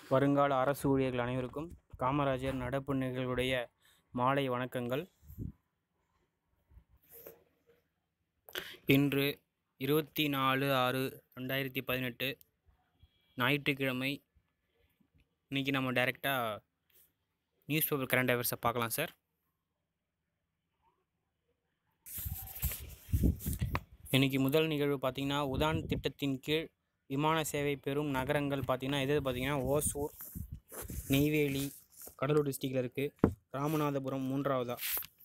வருங்கால அரசு ஊழியர்கள் அனைவருக்கும் காமராஜர் நடப்பு நிகழ்வுடைய மாலை வணக்கங்கள் இன்று இருபத்தி நாலு ஆறு ரெண்டாயிரத்தி பதினெட்டு ஞாயிற்றுக்கிழமை இன்றைக்கி நம்ம டைரெக்டாக நியூஸ் பேப்பர் கரண்ட் அஃபேர்ஸை பார்க்கலாம் சார் இன்றைக்கி முதல் நிகழ்வு பார்த்திங்கன்னா உதான் திட்டத்தின் கீழ் விமான சேவை பெறும் நகரங்கள் பார்த்திங்கன்னா எது பார்த்திங்கன்னா ஓசூர் நெய்வேலி கடலூர் டிஸ்ட்ரிக்டில் இருக்குது ராமநாதபுரம் மூன்றாவதா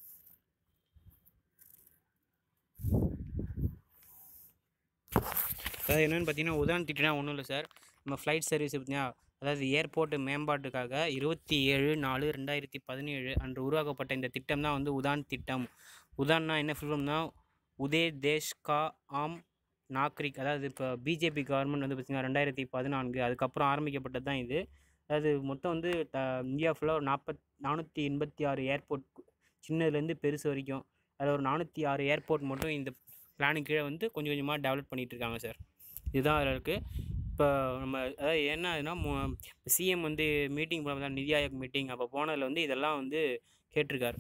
அதாவது என்னென்னு பார்த்தீங்கன்னா உதான் திட்டம்னா ஒன்றும் இல்லை சார் நம்ம ஃப்ளைட் சர்வீஸ் பார்த்தீங்கன்னா அதாவது ஏர்போர்ட் மேம்பாட்டுக்காக இருபத்தி ஏழு நாலு ரெண்டாயிரத்தி பதினேழு அன்று உருவாக்கப்பட்ட இந்த திட்டம் தான் வந்து உதான் திட்டம் உதான்னா என்ன ஃபில்ம்னா உதே தேஷ் கா ஆம் நாக்ரிக் அதாவது இப்போ பிஜேபி கவர்மெண்ட் வந்து பார்த்திங்கன்னா ரெண்டாயிரத்தி பதினான்கு அதுக்கப்புறம் ஆரம்பிக்கப்பட்டது தான் இது அதாவது மொத்தம் வந்து த இந்தியா ஃபுல்லாக ஒரு நாற்பத் நானூற்றி எண்பத்தி ஆறு ஏர்போர்ட் சின்னதுலேருந்து பெருசு வரைக்கும் அதில் ஒரு நானூற்றி ஆறு ஏர்போர்ட் மட்டும் இந்த பிளானுக்கு கீழே வந்து கொஞ்சம் கொஞ்சமாக டெவலப் பண்ணிகிட்டு இருக்காங்க சார் இதுதான் அதில் இருக்குது இப்போ நம்ம அதாவது என்ன ஆகுதுன்னா சிஎம் வந்து மீட்டிங் போனது தான் நிதி ஆயோக் மீட்டிங் அப்போ போனதில் வந்து இதெல்லாம் வந்து கேட்டிருக்காரு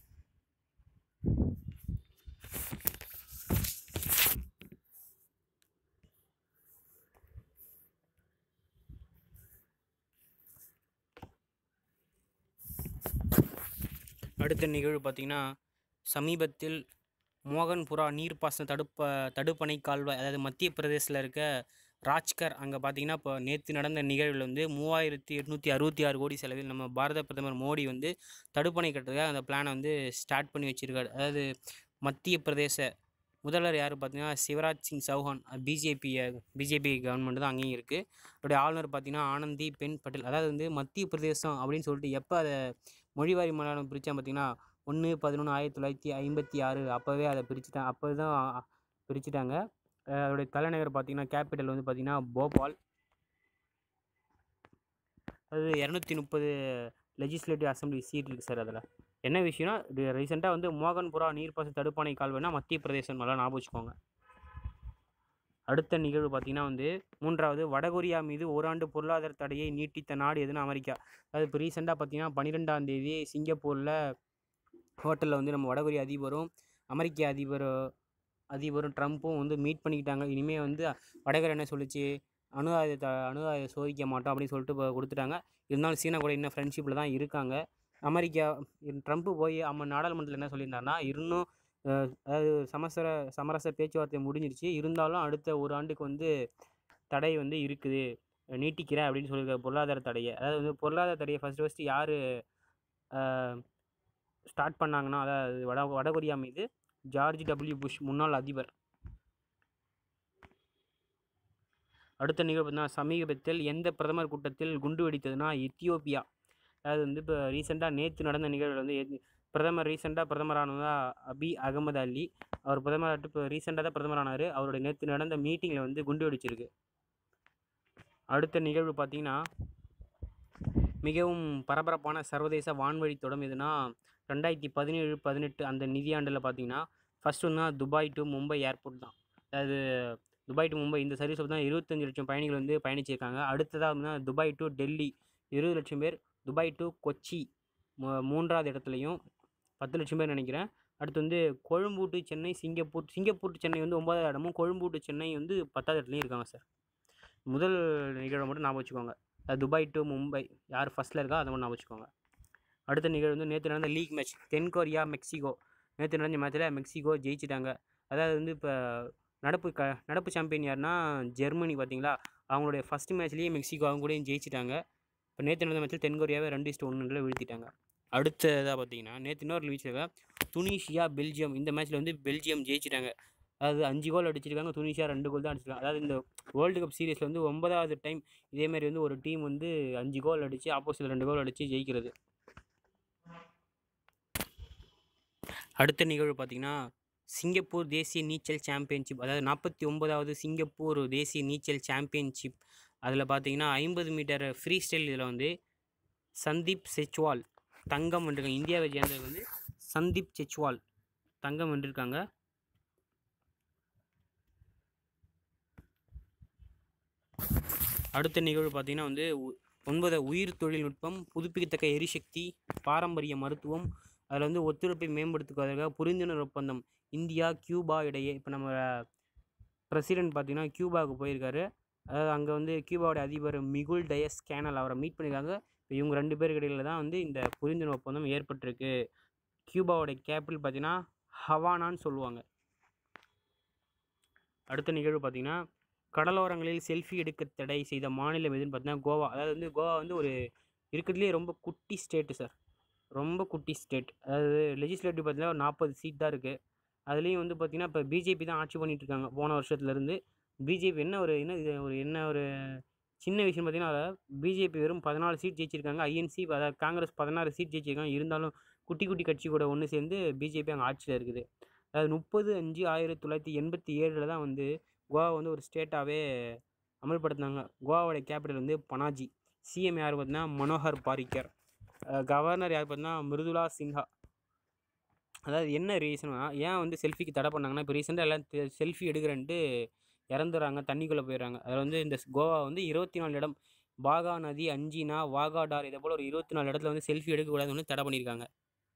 அடுத்த நிகழ்வு பார்த்திங்கன்னா சமீபத்தில் மோகன்புரா நீர்ப்பாசன தடுப்ப தடுப்பணை கால்வாய் அதாவது மத்திய பிரதேசத்தில் இருக்க ராஜ்கர் அங்கே பார்த்தீங்கன்னா இப்போ நேற்று நடந்த நிகழ்வில் வந்து மூவாயிரத்தி எட்நூற்றி அறுபத்தி ஆறு கோடி செலவில் நம்ம பாரத பிரதமர் மோடி வந்து தடுப்பணை கட்டுறதுக்காக அந்த பிளானை வந்து ஸ்டார்ட் பண்ணி வச்சுருக்காரு அதாவது மத்திய பிரதேச முதல்வர் யார் பார்த்தீங்கன்னா Shivraj Singh Chouhan BJP BJP government தான் அங்கேயும் இருக்குது அவருடைய ஆளுநர் பார்த்தீங்கன்னா ஆனந்தி பென் பட்டேல் அதாவது வந்து மத்திய பிரதேசம் அப்படின்னு சொல்லிட்டு எப்போ அதை மொழிவாரி மலையாளம் பிரித்தா பார்த்தீங்கன்னா ஒன்று பதினொன்று ஆயிரத்தி தொள்ளாயிரத்தி ஐம்பத்தி ஆறு அப்போவே அதை பிரிச்சுட்டாங்க அப்போ தான் பிரிச்சுட்டாங்க அதோடைய தலைநகர் பார்த்திங்கன்னா கேபிட்டல் வந்து பார்த்திங்கன்னா போபால் அது இரநூத்தி முப்பது லெஜிஸ்லேட்டிவ் அசம்பிளி சீட் இருக்குது சார் அதில் என்ன விஷயம்னா ரீசெண்டாக வந்து மோகன்புரா நீர்ப்பாசன தடுப்பணை கால்வாய்னா மத்திய பிரதேசம் நல்லா ஞாபகம் வச்சுக்கோங்க அடுத்த நிகழ்வு பார்த்திங்கன்னா வந்து மூன்றாவது வடகொரியா மீது ஓராண்டு பொருளாதார தடையை நீட்டித்த நாடு எதுனா அமெரிக்கா அது இப்போ ரீசெண்டாக பார்த்திங்கன்னா பன்னிரெண்டாம் தேதி சிங்கப்பூரில் ஹோட்டலில் வந்து நம்ம வடகொரிய அதிபரும் அமெரிக்க அதிபர் அதிபரும் ட்ரம்ப்பும் வந்து மீட் பண்ணிக்கிட்டாங்க இனிமேல் வந்து வடகொரியா என்ன சொல்லிச்சு அணு ஆயுதத்தை அணு ஆயுத சோதிக்க மாட்டோம் அப்படின்னு சொல்லிட்டு இப்போ கொடுத்துட்டாங்க இருந்தாலும் சீனா கூட இன்னும் ஃப்ரெண்ட்ஷிப்பில் தான் இருக்காங்க அமெரிக்கா ட்ரம்ப்பு போய் நம்ம நாடாளுமன்றத்தில் என்ன சொல்லியிருந்தாருன்னா இன்னும் அதாவது சமசர சமரச பேச்சுவார்த்தை முடிஞ்சிருச்சு இருந்தாலும் அடுத்த ஒரு ஆண்டுக்கு வந்து தடை வந்து இருக்குது நீட்டிக்கிறேன் அப்படின்னு சொல்லியிருக்க பொருளாதார தடையை அதாவது வந்து பொருளாதார தடையை ஃபஸ்ட்டு ஃபஸ்ட்டு யார் ஸ்டார்ட் பண்ணாங்கன்னா அதாவது வட வடகொரியா மீது ஜார்ஜ் டபிள்யூ புஷ் முன்னாள் அதிபர் அடுத்த நிகழ்வு பார்த்தீங்கன்னா சமீபத்தில் எந்த பிரதமர் கூட்டத்தில் குண்டு வெடித்ததுன்னா எத்தியோப்பியா அதாவது வந்து இப்போ ரீசெண்டாக நேற்று நடந்த நிகழ்வில் வந்து பிரதமர் ரீசெண்டாக பிரதமரானதா அபி அகமது அலி அவர் பிரதமர் இப்போ ரீசெண்டாக தான் பிரதமர் ஆனார் அவருடைய நேற்று நடந்த மீட்டிங்கில் வந்து குண்டு வெடிச்சிருக்கு அடுத்த நிகழ்வு பார்த்திங்கன்னா மிகவும் பரபரப்பான சர்வதேச வான்வழி தொடம் எதுனா ரெண்டாயிரத்தி பதினேழு பதினெட்டு அந்த நிதியாண்டில் பார்த்தீங்கன்னா ஃபஸ்ட்டு வந்து துபாய் டு மும்பை ஏர்போர்ட் தான் அதாவது துபாய் டு மும்பை இந்த சர்வீஸ் தான் இருபத்தஞ்சி லட்சம் பயணிகள் வந்து பயணிச்சிருக்காங்க அடுத்ததாக வந்து துபாய் டு டெல்லி இருபது லட்சம் பேர் துபாய் டு கொச்சி மூன்றாவது இடத்துலையும் பத்து லட்சம் பேர் நினைக்கிறேன் அடுத்து வந்து Colombo to Chennai Singapore Singapore to Chennai வந்து ஒன்பதாவது இடமும் கொழும்பு டு சென்னை வந்து பத்தாவது இடத்துலையும் இருக்காங்க சார் முதல் நிகழ்வை மட்டும் ஞாபகம் வச்சுக்கோங்க துபாய் டு மும்பை யார் ஃபஸ்ட்டில் இருக்கா அதை மட்டும் ஞாபகம் வச்சுக்கோங்க அடுத்த நிகழ்வு வந்து நேற்று நடந்த லீக் மேட்ச் தென்கொரியா மெக்சிகோ நேற்று நடந்த மேட்ச்சில் மெக்சிகோ ஜெயிச்சிட்டாங்க அதாவது வந்து இப்போ நடப்பு க நடப்பு சாம்பியன் யாருன்னா ஜெர்மனி பார்த்தீங்களா அவங்களுடைய ஃபஸ்ட் மேட்ச்லேயே மெக்சிகோ அவங்க கூடயும் ஜெயிச்சிட்டாங்க இப்போ நேற்று நடந்த மேட்ச்சில் தென்கொரியாவை ரெண்டு இஸ்ட்டு ஒன்றில் வீழ்த்திட்டாங்க அடுத்ததாக பார்த்தீங்கன்னா நேற்று இன்னொரு மேட்ச்சில் துனிஷியா பெல்ஜியம் இந்த மேட்ச்சில் வந்து பெல்ஜியம் ஜெயிச்சிட்டாங்க அதாவது அஞ்சு கோல் அடிச்சிருக்காங்க துனிஷியா ரெண்டு கோல் தான் அடிச்சிருக்காங்க அதாவது இந்த வேர்ல்டு கப் சீரீஸில் வந்து ஒன்பதாவது டைம் இதேமாரி வந்து ஒரு டீம் வந்து அஞ்சு கோல் அடித்து ஆப்போசிட்டில் ரெண்டு கோல் அடித்து ஜெயிக்கிறது அடுத்த நிகழ்வு பார்த்திங்கன்னா சிங்கப்பூர் தேசிய நீச்சல் சாம்பியன்ஷிப் அதாவது நாற்பத்தி ஒன்பதாவது சிங்கப்பூர் தேசிய நீச்சல் சாம்பியன்ஷிப் அதில் பார்த்தீங்கன்னா ஐம்பது மீட்டர் ஃப்ரீ ஸ்டைல் இதில் வந்து சந்தீப் செச்வால் தங்கம் வென்றிருக்காங்க இந்தியாவை சேர்ந்தவர் வந்து சந்தீப் செச்வால் தங்கம் வென்றிருக்காங்க அடுத்த நிகழ்வு பார்த்தீங்கன்னா வந்து உ- ஒன்பது உயிர் தொழில்நுட்பம் புதுப்பிக்கத்தக்க எரிசக்தி பாரம்பரிய மருத்துவம் அதில் வந்து ஒத்துழைப்பை மேம்படுத்துவதற்காக புரிந்துணர்வு ஒப்பந்தம் இந்தியா கியூபா இடையே இப்போ நம்ம பிரசிடென்ட் பார்த்தீங்கன்னா கியூபாவுக்கு போயிருக்காரு அதாவது அங்கே வந்து கியூபாவோட அதிபர் மிகுல் டயஸ் கேனல் அவரை மீட் பண்ணியிருக்காங்க இப்போ இவங்க ரெண்டு பேருக்கு இடையில தான் வந்து இந்த புரிந்துணர்வு ஒப்பந்தம் ஏற்பட்டிருக்கு கியூபாவோட கேபிட்டல் பார்த்தீங்கன்னா ஹவானான்னு சொல்லுவாங்க அடுத்த நிகழ்வு பார்த்தீங்கன்னா கடலோரங்களில் செல்ஃபி எடுக்க தடை செய்த மாநிலம் எதுன்னு பார்த்தீங்கன்னா கோவா அதாவது வந்து கோவா வந்து ஒரு இருக்கிறதுலே ரொம்ப குட்டி ஸ்டேட்டு சார் ரொம்ப குட்டி ஸ்டேட் அதாவது லெஜிஸ்லேட்டிவ் பார்த்தீங்கன்னா ஒரு நாற்பது சீட் தான் இருக்குது அதுலேயும் வந்து பார்த்திங்கன்னா இப்போ பிஜேபி தான் ஆட்சி பண்ணிட்டு இருக்காங்க போன வருஷத்துலேருந்து பிஜேபி என்ன ஒரு என்ன இது ஒரு என்ன ஒரு சின்ன விஷயம் பார்த்தீங்கன்னா பிஜேபி வெறும் பதினாலு சீட் ஜெயிச்சிருக்காங்க ஐஎன்சி அதாவது காங்கிரஸ் பதினாறு சீட் ஜெயிச்சிருக்காங்க இருந்தாலும் குட்டி குட்டி கட்சி கூட ஒன்று சேர்ந்து பிஜேபி அங்கே ஆட்சியில் இருக்குது அதாவது முப்பது அஞ்சு ஆயிரத்தி தொள்ளாயிரத்தி எண்பத்தி ஏழில் தான் வந்து கோவா வந்து ஒரு ஸ்டேட்டாகவே அமல்படுத்தினாங்க கோவாவோட கேபிட்டல் வந்து பனாஜி சிஎம் யார் பார்த்தீங்கன்னா மனோகர் பாரிக்கர் அஹ் கவர்னர் யார் பார்த்தீங்கன்னா மிருதுலா சின்ஹா அதாவது என்ன ரீசனா ஏன் வந்து செல்ஃபிக்கு தடை பண்ணாங்கன்னா இப்போ ரீசெண்டாக எல்லாம் செல்ஃபி எடுக்கிறேன்ட்டு இறந்துறாங்க தண்ணிக்குள்ளே போயிடுறாங்க அதில் வந்து இந்த கோவா வந்து இருபத்தி நாலு இடம் பாகா நதி அஞ்சினா வாகாடார் இதே போல் ஒரு இருபத்தி நாலு இடத்துல வந்து செல்ஃபி எடுக்கக்கூடாதுன்னு தடை பண்ணியிருக்காங்க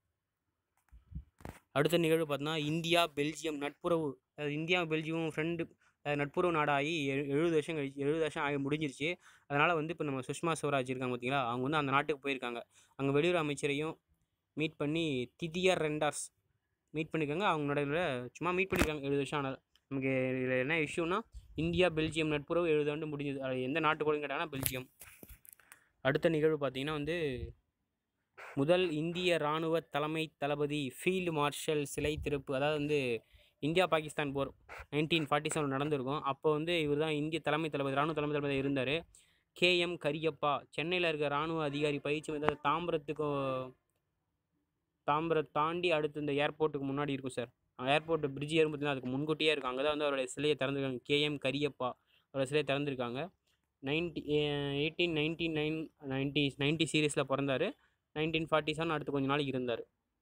அடுத்த நிகழ்வு பார்த்தோன்னா இந்தியா பெல்ஜியம் நட்புறவு அதாவது இந்தியா பெல்ஜியம் ஃப்ரெண்டு நட்புறவு நாடாகி எழு எழுபது வருஷம் கழிச்சு எழுபது வருஷம் ஆகி முடிஞ்சிருச்சு அதனால் வந்து இப்போ நம்ம சுஷ்மா ஸ்வராஜ் இருக்காங்க பார்த்தீங்களா அவங்க வந்து அந்த நாட்டுக்கு போயிருக்காங்க அங்கே வெளியுறவு அமைச்சரையும் மீட் பண்ணி திதியர் ரெண்டார்ஸ் மீட் பண்ணியிருக்காங்க அவங்களோட சும்மா மீட் பண்ணியிருக்காங்க எழுபது வருஷம் ஆனது நமக்கு இதில் என்ன இஷ்யூனா இந்தியா பெல்ஜியம் நட்புறவு எழுபது ஆண்டு முடிஞ்சது அது எந்த நாட்டு கூட கேட்டாங்கன்னா பெல்ஜியம் அடுத்த நிகழ்வு பார்த்தீங்கன்னா வந்து முதல் இந்திய இராணுவ தலைமை தளபதி ஃபீல்டு மார்ஷல் சிலை திறப்பு அதாவது வந்து இந்தியா பாகிஸ்தான் போர் நைன்டீன் ஃபார்ட்டி செவன் நடந்திருக்கும் அப்போ வந்து இவர் தான் இந்திய தலைமை தளபதி இராணுவ தலைமை தளபதி இருந்தார் கேஎம் கரியப்பா சென்னையில் இருக்க இராணுவ அதிகாரி பயிற்சி வந்து தாம்பரத்துக்கு தாம்பரம் தாண்டி அடுத்து இந்த ஏர்போர்ட்டுக்கு முன்னாடி இருக்கும் சார் ஏர்போர்ட் பிரிட்ஜ் ஏறும் பார்த்தீங்கன்னா அதுக்கு முன்கூட்டியே இருக்கும் அங்கே தான் வந்து அவருடைய சிலையை திறந்துருக்காங்க கேஎம் கரியப்பா அவரோட சிலையை திறந்துருக்காங்க ninety eighteen ninety nine ninety ninety சீரீஸில் பிறந்தார் நைன்டீன் ஃபார்ட்டி செவன் அடுத்து கொஞ்ச நாளைக்கு இருந்தார்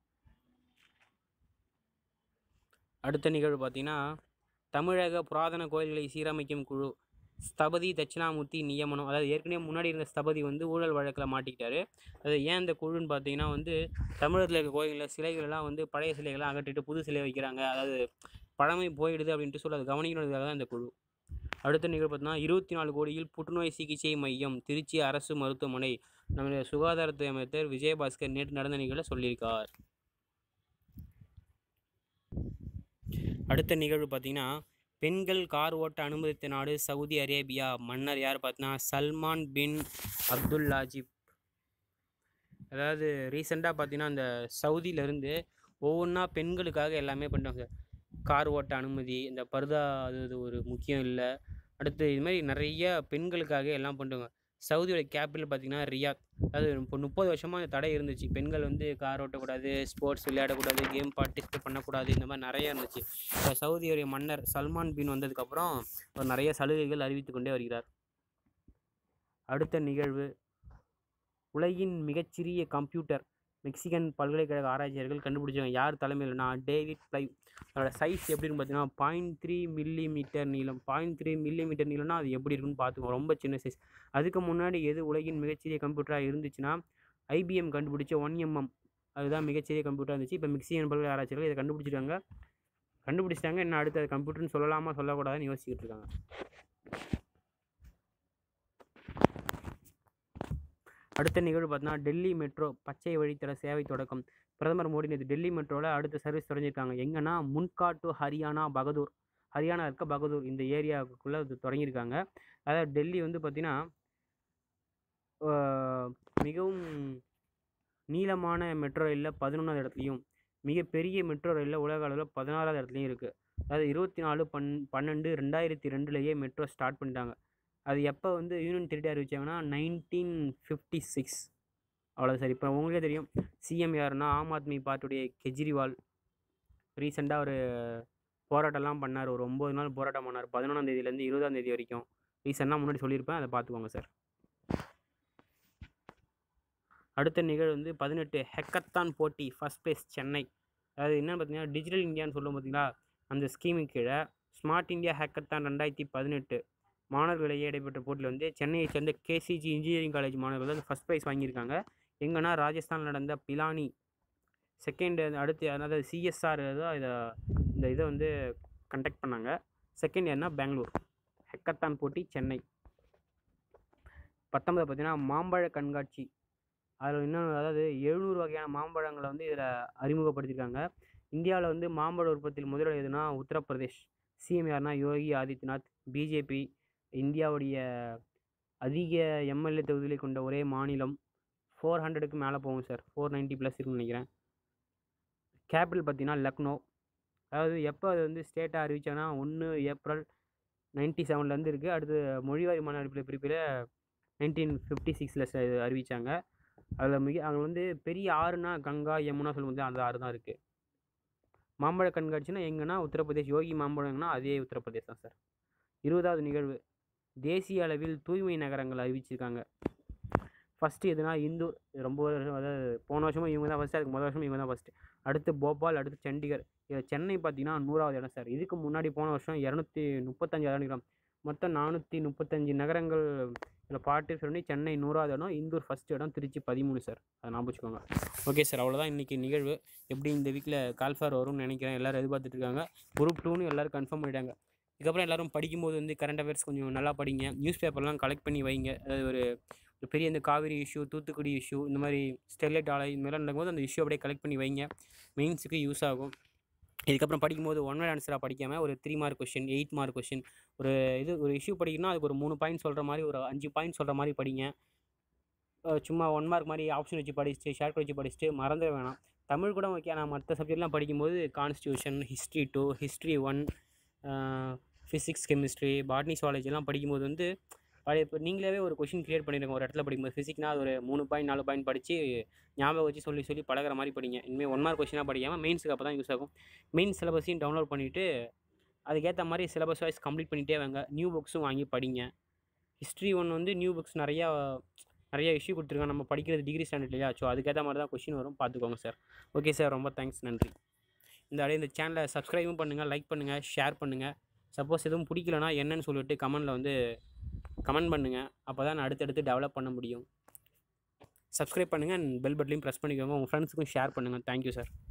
அடுத்த நிகழ்வு பார்த்தீங்கன்னா தமிழக புராதன கோயில்களை சீரமைக்கும் குழு ஸ்தபதி தட்சிணாமூர்த்தி நியமனம் அதாவது ஏற்கனவே முன்னாடி இருந்த ஸ்தபதி வந்து ஊழல் வழக்கில் மாட்டிக்கிட்டாரு அது ஏன் இந்த குழுன்னு பார்த்தீங்கன்னா வந்து தமிழகத்தில் இருக்க கோயில்களில் சிலைகளெல்லாம் வந்து பழைய சிலைகள்லாம் அகற்றிட்டு புது சிலை வைக்கிறாங்க அதாவது பழமை போயிடுது அப்படின்ட்டு சொல்லி அதை கவனிக்கிறதுக்காக தான் இந்த குழு அடுத்த நிகழ்வு பார்த்தீங்கன்னா இருபத்தி நாலு கோடியில் புற்றுநோய் சிகிச்சை மையம் திருச்சி அரசு மருத்துவமனை நம்முடைய சுகாதாரத்துறை அமைச்சர் விஜயபாஸ்கர் நேற்று நடந்த நிகழ்வில் சொல்லியிருக்கார் அடுத்த நிகழ்வு பார்த்தீங்கன்னா பெண்கள் கார் ஓட்ட அனுமதித்த நாடு சவுதி அரேபியா மன்னர் யார் பார்த்தீங்கன்னா சல்மான் பின் அப்துல்லாஜிப் அதாவது ரீசெண்டாக பார்த்தீங்கன்னா அந்த சவுதியிலேருந்து ஒவ்வொன்றா பெண்களுக்காக எல்லாமே பண்ணுறாங்க கார் ஓட்ட அனுமதி இந்த பர்தா அது இது ஒரு முக்கியம் இல்லை அடுத்து இது மாதிரி நிறைய பெண்களுக்காக எல்லாம் பண்ணுறாங்க சவுதியோட கேபிட்டல் பார்த்திங்கன்னா ரியாத் அது இப்போ முப்பது வருஷமாக அந்த தடை இருந்துச்சு பெண்கள் வந்து கார் ஓட்டக்கூடாது ஸ்போர்ட்ஸ் விளையாடக்கூடாது கேம் பார்ட்டிசிபேட் பண்ணக்கூடாது இந்த மாதிரி நிறைய இருந்துச்சு இப்போ சவுதியோடைய மன்னர் சல்மான் பின் வந்ததுக்கப்புறம் அவர் நிறைய சலுகைகள் அறிவித்து கொண்டே வருகிறார் அடுத்த நிகழ்வு உலகின் மிகச்சிறிய கம்ப்யூட்டர் மெக்சிகன் பல்கலைக்கழக ஆராய்ச்சியாளர்கள் கண்டுபிடிச்சாங்க யார் தலைமையில்னா டேவிட் பிளைவ் அதோட சைஸ் எப்படின்னு பார்த்தீங்கன்னா பாயிண்ட் த்ரீ மில்லி மீட்டர் நீளம் பாயிண்ட் த்ரீ மில்லி மீட்டர் நீளம்னா அது எப்படி இருக்குன்னு பார்த்துக்கோ ரொம்ப சின்ன சைஸ் அதுக்கு முன்னாடி எது உலகின் மிகச்சிறிய கம்ப்யூட்டராக இருந்துச்சுன்னா ஐபிஎம் கண்டுபிடிச்ச ஒன் எம்எம் அதுதான் மிகச்சிறிய கம்ப்யூட்டராக இருந்துச்சு இப்போ மிக்சிகன் பல்கலை ஆராய்ச்சியாளர்கள் இதை கண்டுபிடிச்சிருக்காங்க கண்டுபிடிச்சிட்டாங்க என்ன அடுத்து அது கம்ப்யூட்டர்னு சொல்லலாமா சொல்லக்கூடாதுன்னு யோசிச்சுக்கிட்டு இருக்காங்க அடுத்த நிகழ்வு பார்த்தீங்கன்னா டெல்லி மெட்ரோ பச்சை வழித்தட சேவை தொடக்கம் பிரதமர் மோடி நேற்று டெல்லி மெட்ரோவில் அடுத்த சர்வீஸ் தொடங்கியிருக்காங்க எங்கன்னா முன்கா டு ஹரியானா பகதூர் ஹரியானா இருக்க பகதூர் இந்த ஏரியாவுக்குள்ளே இது தொடங்கியிருக்காங்க அதாவது டெல்லி வந்து பார்த்திங்கன்னா ஆஹ், மிகவும் நீளமான மெட்ரோ ரயிலில் பதினொன்றாவது இடத்துலையும் மிகப்பெரிய மெட்ரோ ரயிலில் உலக அளவில் பதினாறாவது இடத்துலையும் இருக்குது அதாவது இருபத்தி நாலு பன் பன்னெண்டு ரெண்டாயிரத்தி ரெண்டுலேயே மெட்ரோ ஸ்டார்ட் பண்ணிட்டாங்க அது எப்போ வந்து யூனியன் டெரிட்டரி அறிவிச்சாங்கன்னா நைன்டீன் ஃபிஃப்டி சிக்ஸ் அவ்வளோ சார் இப்போ உங்களுக்கே தெரியும் சிஎம் யாருன்னா ஆம் ஆத்மி பார்ட்டியுடைய கெஜ்ரிவால் ரீசெண்டாக ஒரு போராட்டம்லாம் பண்ணார் ஒரு ஒம்பது நாள் போராட்டம் பண்ணார் பதினொன்றாம் தேதியிலேருந்து இருபதாம் தேதி வரைக்கும் ரீசெண்டாக முன்னாடி சொல்லியிருப்பேன் அதை பார்த்துக்கோங்க சார் அடுத்த நிகழ்வு வந்து பதினெட்டு ஹெக்கத்தான் போட்டி ஃபஸ்ட் பிளேஸ் சென்னை அதாவது என்னன்னு பார்த்தீங்கன்னா டிஜிட்டல் இந்தியான்னு சொல்லுவோம் பார்த்தீங்களா அந்த ஸ்கீமுக்கு கீழே ஸ்மார்ட் இந்தியா ஹேக்கத்தான் ரெண்டாயிரத்தி பதினெட்டு மாணவர்களிடையே இடைப்பெற்ற போட்டியில் வந்து சென்னையை சேர்ந்த கேசிஜி இன்ஜினியரிங் காலேஜ் மாணவர்கள் வந்து ஃபஸ்ட் ப்ரைஸ் வாங்கியிருக்காங்க எங்கன்னா ராஜஸ்தான் நடந்த பிலானி செகண்ட் அடுத்து அதாவது சிஎஸ்ஆர் தான் இதை இந்த இதை வந்து கண்டக்ட் பண்ணாங்க செகண்ட் இயர்னா பெங்களூர் ஹெக்கத்தான் போட்டி சென்னை பத்தொன்பது பார்த்தீங்கன்னா மாம்பழ கண்காட்சி அதில் இன்னும் அதாவது எழுநூறு வகையான மாம்பழங்களை வந்து இதில் அறிமுகப்படுத்தியிருக்காங்க இந்தியாவில் வந்து மாம்பழ உற்பத்தியில் முதலிடம் எதுனா உத்தரப்பிரதேஷ் சிஎம் யாருன்னா யோகி ஆதித்யநாத் பிஜேபி இந்தியாவுடைய அதிக எம்எல்ஏ தொகுதிகளை கொண்ட ஒரே மாநிலம் ஃபோர் ஹண்ட்ரடுக்கு மேலே போகும் சார் ஃபோர் நைன்ட்டி ப்ளஸ் இருக்குன்னு நினைக்கிறேன் கேபிட்டல் பார்த்தீங்கன்னா லக்னோ அதாவது எப்போ அது வந்து ஸ்டேட்டாக அறிவிச்சாங்கன்னா ஒன்று ஏப்ரல் நைன்ட்டி செவன்லேருந்து இருக்குது அடுத்து மொழிவாரி மாநாடு பிரிப்பில் நைன்டீன் ஃபிஃப்டி சிக்ஸில் அறிவித்தாங்க அதில் மிக அங்கே வந்து பெரிய ஆறுனா கங்கா யமுனா சொல்லும்போது அந்த ஆறு தான் இருக்குது மாம்பழ கண்காட்சினா எங்கன்னா உத்தரப்பிரதேஷ் யோகி மாம்பழம்னா அதே உத்தரப்பிரதேஷ் தான் சார் இருபதாவது நிகழ்வு தேசிய அளவில் தூய்மை நகரங்கள் அறிவிச்சிருக்காங்க ஃபஸ்ட்டு எதுனா இந்தூர் இது ரொம்ப வருஷம் அதாவது போன வருஷமும் இவங்க தான் ஃபஸ்ட்டு அதுக்கு முதல் வருஷமும் இவங்க தான் ஃபஸ்ட்டு அடுத்து போபால் அடுத்து சண்டிகர் இதில் சென்னை பார்த்தீங்கன்னா நூறாவது இடம் சார் இதுக்கு முன்னாடி போன வருஷம் இரநூத்தி முப்பத்தஞ்சு இடம் மொத்தம் நானூற்றி முப்பத்தஞ்சு நகரங்கள் இதில் பார்ட்டிசிபேட் பண்ணி சென்னை நூறாவது இடம் இந்தூர் ஃபஸ்ட் இடம் திருச்சி பதிமூணு சார் அதை ஞாபகம் வச்சுக்கோங்க ஓகே சார் அவ்வளோதான் இன்றைக்கி நிகழ்வு எப்படி இந்த வீக்கில் கால்ஃபார் வரும்னு நினைக்கிறேன் எல்லோரும் எதிர்பார்த்துட்டு இருக்காங்க குரூப் டூன்னு எல்லோரும் கன்ஃபார்ம் பண்ணிட்டாங்க இதுக்கப்புறம் எல்லோரும் படிக்கும்போது வந்து கரண்ட் அஃபேர்ஸ் கொஞ்சம் நல்லா படிங்க நியூஸ் பேப்பர்லாம் கலெக்ட் பண்ணி வைங்க அதாவது ஒரு ஒரு பெரிய இந்த காவிரி இஷ்யூ தூத்துக்குடி இஷ்யூ இந்த மாதிரி ஸ்டெர்லைட் ஆலை இந்த மாதிரிலாம் நடக்கும்போது அந்த இஷ்யூ அப்படியே கலெக்ட் பண்ணி வைங்க மெயின்ஸுக்கு யூஸ் ஆகும் இதுக்கப்புறம் படிக்கும்போது ஒன் வேர்ட் ஆன்சராக படிக்காமல் ஒரு three mark question eight mark question ஒரு இது ஒரு இஷ்யூ படிக்கணும்னா அதுக்கு ஒரு மூணு பாயிண்ட் சொல்கிற மாதிரி ஒரு அஞ்சு பாயிண்ட் சொல்கிற மாதிரி படிங்க அஹ் சும்மா ஒன் மார்க் மாதிரி ஆப்ஷன் வச்சு படிச்சுட்டு ஷார்ட் வச்சு படிச்சுட்டு மறந்துட வேணாம் தமிழ் கூட ஓகே ஆனால் மற்ற சப்ஜெக்ட்லாம் படிக்கும்போது constitution history two history one physics chemistry botany zoology எல்லாம் படிக்கும்போது வந்து பழைய இப்போ நீங்களாவே ஒரு கொஷின் கிரியேட் பண்ணிடுங்க ஒரு இடத்துல படிக்கும்போது ஃபிசிக்னா அது ஒரு மூணு பாயிண்ட் நாலு பாயிண்ட் படித்து ஞாபகம் வச்சு சொல்லி சொல்லி பழகுற மாதிரி படிங்க இனிமேல் ஒன் மார்க் கொஷினாக படிக்காமல் மெயின்ஸுக்கு அப்போ தான் யூஸ் ஆகும் மெயின் சிலபஸையும் டவுன்லோட் பண்ணிவிட்டு அதுக்கேற்ற மாதிரி சிலபஸ் வைஸ் கம்ப்ளீட் பண்ணிகிட்டே வாங்க நியூ புக்ஸும் வாங்கி படிங்க ஹிஸ்ட்ரி ஒன் வந்து நியூ புக்ஸ் நிறையா நிறைய இஷ்யூ கொடுத்துருக்காங்க நம்ம படிக்கிறது டிகிரி ஸ்டாண்டர்ட் இல்லையா ஸோ அதுக்கேற்ற மாதிரி தான் கொஷின் வரும் பார்த்துக்கோங்க சார் ஓகே சார் ரொம்ப தேங்க்ஸ் நன்றி இந்த அப்படியே இந்த சேனலை சப்ஸ்கிரைபும் பண்ணுங்கள் லைக் பண்ணுங்கள் ஷேர் பண்ணுங்கள் சப்போஸ் எதுவும் பிடிக்கலனா என்னன்னு சொல்லிட்டு கமெண்டில் வந்து கமெண்ட் பண்ணுங்கள் அப்போ தான் நான் அடுத்தடுத்து டெவலப் பண்ண முடியும் சப்ஸ்கிரைப் பண்ணுங்கள் பெல் பட்டனையும் ப்ரெஸ் பண்ணிக்கோங்க உங்கள் ஃப்ரெண்ட்ஸுக்கும் ஷேர் பண்ணுங்கள் தேங்க்யூ சார்